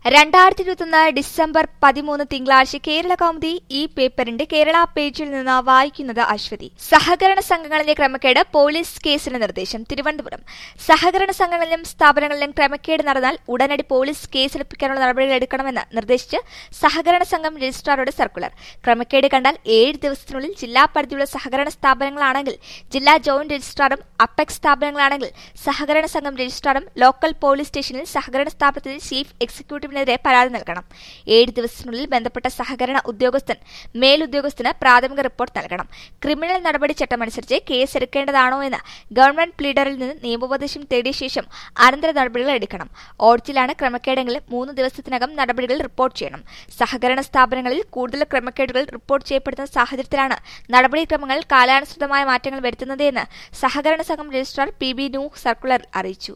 രണ്ടായിരത്തി ഇരുപത്തൊന്ന് ഡിസംബർ പതിമൂന്ന് തിങ്കളാഴ്ച കേരള കൗമുദി ഈ പേപ്പറിന്റെ കേരള പേജിൽ നിന്ന് വായിക്കുന്നത് അശ്വതി സഹകരണ സംഘങ്ങളിലെ ക്രമക്കേട് പോലീസ് കേസിന് നിർദ്ദേശം തിരുവനന്തപുരം സഹകരണ സംഘങ്ങളിലും സ്ഥാപനങ്ങളിലും ക്രമക്കേട് നടന്നാൽ ഉടനടി പോലീസ് കേസെടുപ്പിക്കാനുള്ള നടപടികൾ എടുക്കണമെന്ന് നിർദ്ദേശിച്ച് സഹകരണ സംഘം രജിസ്ട്രാറുടെ സർക്കുലർ ക്രമക്കേട് കണ്ടാൽ ഏഴ് ദിവസത്തിനുള്ളിൽ ജില്ലാ പരിധിയുള്ള സഹകരണ സ്ഥാപനങ്ങളാണെങ്കിൽ ജില്ലാ ജോയിന്റ് രജിസ്ട്രാറും അപ്പെക്സ് സ്ഥാപനങ്ങളാണെങ്കിൽ സഹകരണ സംഘം രജിസ്ട്രാറും ലോക്കൽ പോലീസ് സ്റ്റേഷനിൽ സഹകരണ സ്ഥാപനത്തിൽ ചീഫ് എക്സിക്യൂട്ടീവിനെതിരെ പരാതി നൽകണം ഏഴ് ദിവസത്തിനുള്ളിൽ ബന്ധപ്പെട്ട സഹകരണ ഉദ്യോഗസ്ഥൻ മേലുദ്യോഗസ്ഥന് പ്രാഥമിക റിപ്പോർട്ട് നൽകണം ക്രിമിനൽ നടപടി ചട്ടമനുസരിച്ച് കേസ് എടുക്കേണ്ടതാണോ എന്ന് ഗവൺമെന്റ് പ്ലീഡറിൽ നിന്ന് നിയമോപദേശം തേടിയ ശേഷം അനന്തര നടപടികൾ എടുക്കണം ഓഡിറ്റിലാണ് ക്രമക്കേടെങ്കിൽ മൂന്ന് ദിവസത്തിനകം നടപടികൾ റിപ്പോർട്ട് ചെയ്യണം സഹകരണ സ്ഥാപനങ്ങളിൽ കൂടുതൽ ക്രമക്കേടുകൾ റിപ്പോർട്ട് ചെയ്യപ്പെടുന്ന സാഹചര്യത്തിലാണ് നടപടിക്രമങ്ങളിൽ കാലാനുസൃതമായ മാറ്റങ്ങൾ വരുത്തുന്നത് എന്ന് സഹകരണ സംഘം രജിസ്ട്രാർ പി ബി നൂഹ് സർക്കുലറിൽ അറിയിച്ചു